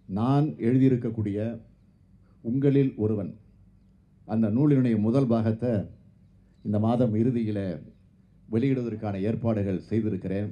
நான் எழுதியிருக்கக்கூடிய உங்களில் ஒருவன் அந்த நூலினுடைய முதல் பாகத்தை இந்த மாதம் இறுதியில் வெளியிடுவதற்கான ஏற்பாடுகள் செய்திருக்கிறேன்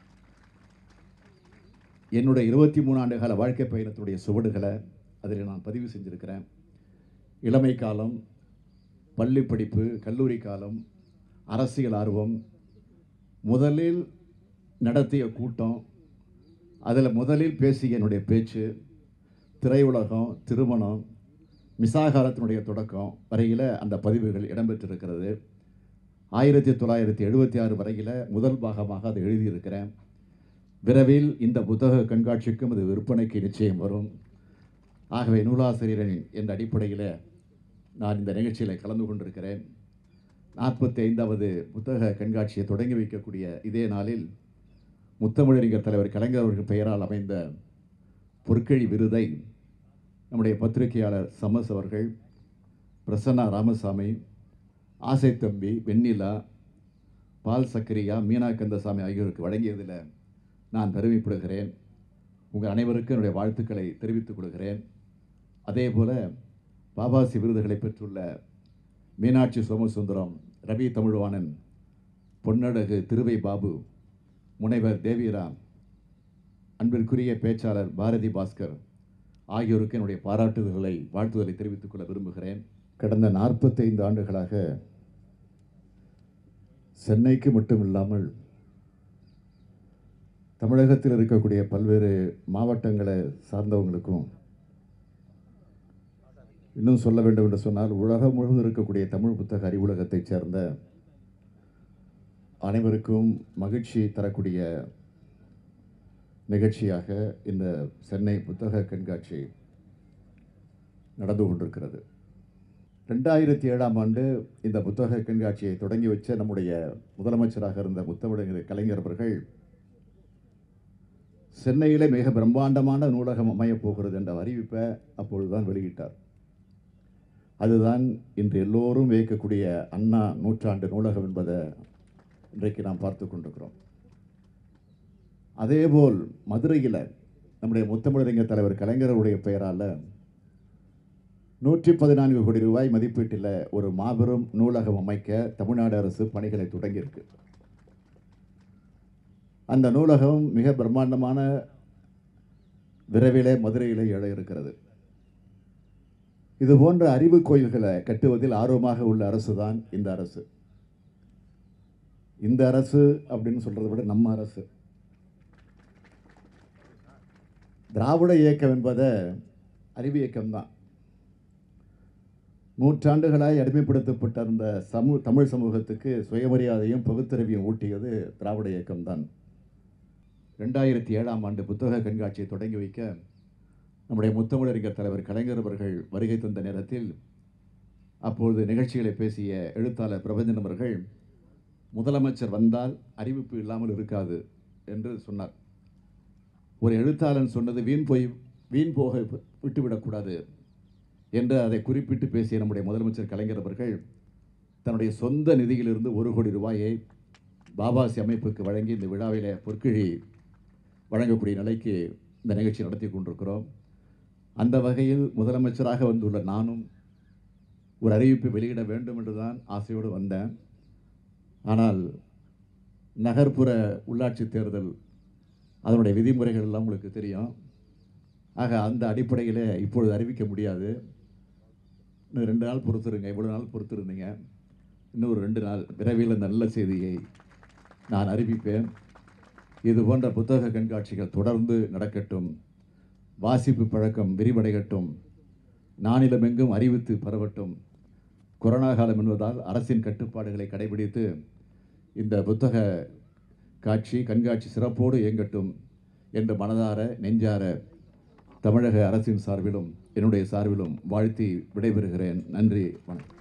என்னுடைய இருபத்தி மூணு ஆண்டு கால வாழ்க்கை பயணத்துடைய சுவடுகளை அதில் நான் பதிவு செஞ்சுருக்கிறேன் இளமை காலம் பள்ளி படிப்பு கல்லூரி காலம் அரசியல் ஆர்வம் முதலில் நடத்திய கூட்டம் அதில் முதலில் பேசிய என்னுடைய பேச்சு திரையுலகம் திருமணம் மிசாகாலத்தினுடைய தொடக்கம் வரையில் அந்த பதிவுகள் இடம்பெற்றிருக்கிறது ஆயிரத்தி தொள்ளாயிரத்தி எழுபத்தி ஆறு வரையில் முதல் பாகமாக அதை எழுதியிருக்கிறேன் விரைவில் இந்த புத்தக கண்காட்சிக்கும் இது விற்பனைக்கு நிச்சயம் வரும் ஆகவே நூலாசிரியர்கள் என்ற அடிப்படையில் நான் இந்த நிகழ்ச்சியில் கலந்து கொண்டிருக்கிறேன் நாற்பத்தி ஐந்தாவது புத்தக கண்காட்சியை தொடங்கி வைக்கக்கூடிய இதே நாளில் முத்தமிழறிஞர் தலைவர் கலைஞர் அவர்கள் பெயரால் அமைந்த பொற்கழி விருதை நம்முடைய பத்திரிகையாளர் சமஸ் அவர்கள் பிரசன்னா ராமசாமி ஆசை தம்பி வெண்ணிலா பால் சக்கரியா மீனா கந்தசாமி ஆகியோருக்கு வழங்கியதில் நான் பெருமைப்படுகிறேன் உங்கள் அனைவருக்கும் என்னுடைய வாழ்த்துக்களை தெரிவித்துக் கொள்கிறேன் அதே போல் பாபாசி விருதுகளை பெற்றுள்ள மீனாட்சி சோமசுந்தரம் ரவி தமிழ்வாணன் பொன்னழகு திருவை பாபு முனைவர் தேவிராம் அன்பிற்குரிய பேச்சாளர் பாரதி பாஸ்கர் ஆகியோருக்கு என்னுடைய பாராட்டுதல்களை வாழ்த்துதலை தெரிவித்துக் கொள்ள விரும்புகிறேன் கடந்த நாற்பத்தைந்து ஆண்டுகளாக சென்னைக்கு மட்டும் இல்லாமல் தமிழகத்தில் இருக்கக்கூடிய பல்வேறு மாவட்டங்களை சார்ந்தவங்களுக்கும் இன்னும் சொல்ல வேண்டும் என்று சொன்னால் உலகம் முழுவதும் இருக்கக்கூடிய தமிழ் புத்தக அறிவுலகத்தைச் சேர்ந்த அனைவருக்கும் மகிழ்ச்சி தரக்கூடிய நிகழ்ச்சியாக இந்த சென்னை புத்தக கண்காட்சி நடந்து கொண்டிருக்கிறது ரெண்டாயிரத்தி ஏழாம் ஆண்டு இந்த புத்தக கண்காட்சியை தொடங்கி வச்ச நம்முடைய முதலமைச்சராக இருந்த முத்தமிழர் கலைஞர் அவர்கள் சென்னையிலே மிக பிரம்மாண்டமான நூலகம் அமையப் போகிறது என்ற அறிவிப்பை அப்பொழுதுதான் வெளியிட்டார் அதுதான் இன்று எல்லோரும் வியக்கக்கூடிய அண்ணா நூற்றாண்டு நூலகம் என்பதை இன்றைக்கு நாம் பார்த்து கொண்டிருக்கிறோம் அதேபோல் மதுரையில் நம்முடைய முத்தமிழறிஞர் தலைவர் கலைஞருடைய பெயரால் நூற்றி பதினான்கு கோடி ரூபாய் மதிப்பீட்டில் ஒரு மாபெரும் நூலகம் அமைக்க தமிழ்நாடு அரசு பணிகளை தொடங்கியிருக்கு அந்த நூலகம் மிக பிரம்மாண்டமான விரைவிலே மதுரையிலே எழ இருக்கிறது இது போன்ற அறிவு கோயில்களை கட்டுவதில் ஆர்வமாக உள்ள அரசு தான் இந்த அரசு இந்த அரசு அப்படின்னு சொல்றதை விட நம்ம அரசு திராவிட இயக்கம் என்பதை அறிவு இயக்கம்தான் நூற்றாண்டுகளாய் அடிமைப்படுத்தப்பட்ட அந்த சமூ தமிழ் சமூகத்துக்கு சுயமரியாதையும் பகுத்தறிவையும் ஊட்டியது திராவிட இயக்கம்தான் ரெண்டாயிரத்தி ஏழாம் ஆண்டு புத்தக கண்காட்சியை தொடங்கி வைக்க நம்முடைய முத்தமிழறிஞர் தலைவர் கலைஞர் அவர்கள் வருகை தந்த நேரத்தில் அப்பொழுது நிகழ்ச்சிகளை பேசிய எழுத்தாளர் பிரபஞ்சன் அவர்கள் முதலமைச்சர் வந்தால் அறிவிப்பு இல்லாமல் இருக்காது என்று சொன்னார் ஒரு எழுத்தாளன் சொன்னது வீண் போய் வீண் போக விட்டுவிடக்கூடாது என்று அதை குறிப்பிட்டு பேசிய நம்முடைய முதலமைச்சர் கலைஞர் அவர்கள் தன்னுடைய சொந்த நிதியிலிருந்து ஒரு கோடி ரூபாயை பாபாசி அமைப்புக்கு வழங்கி இந்த விழாவிலே பொற்கிழி வழங்கக்கூடிய நிலைக்கு இந்த நிகழ்ச்சி நடத்தி கொண்டிருக்கிறோம் அந்த வகையில் முதலமைச்சராக வந்துள்ள நானும் ஒரு அறிவிப்பை வெளியிட வேண்டும் என்று தான் ஆசையோடு வந்தேன் ஆனால் நகர்ப்புற உள்ளாட்சி தேர்தல் அதனுடைய விதிமுறைகள் எல்லாம் உங்களுக்கு தெரியும் ஆக அந்த அடிப்படையில் இப்பொழுது அறிவிக்க முடியாது இன்னும் ரெண்டு நாள் பொறுத்துருங்க இவ்வளோ நாள் பொறுத்திருந்தீங்க இன்னும் ஒரு ரெண்டு நாள் விரைவில் அந்த நல்ல செய்தியை நான் அறிவிப்பேன் இது போன்ற புத்தக கண்காட்சிகள் தொடர்ந்து நடக்கட்டும் வாசிப்பு பழக்கம் விரிவடையட்டும் நானிலமெங்கும் அறிவித்து பரவட்டும் கொரோனா காலம் என்பதால் அரசின் கட்டுப்பாடுகளை கடைபிடித்து இந்த புத்தக காட்சி கண்காட்சி சிறப்போடு இயங்கட்டும் என்று மனதார நெஞ்சார தமிழக அரசின் சார்பிலும் என்னுடைய சார்பிலும் வாழ்த்தி விடைபெறுகிறேன் நன்றி வணக்கம்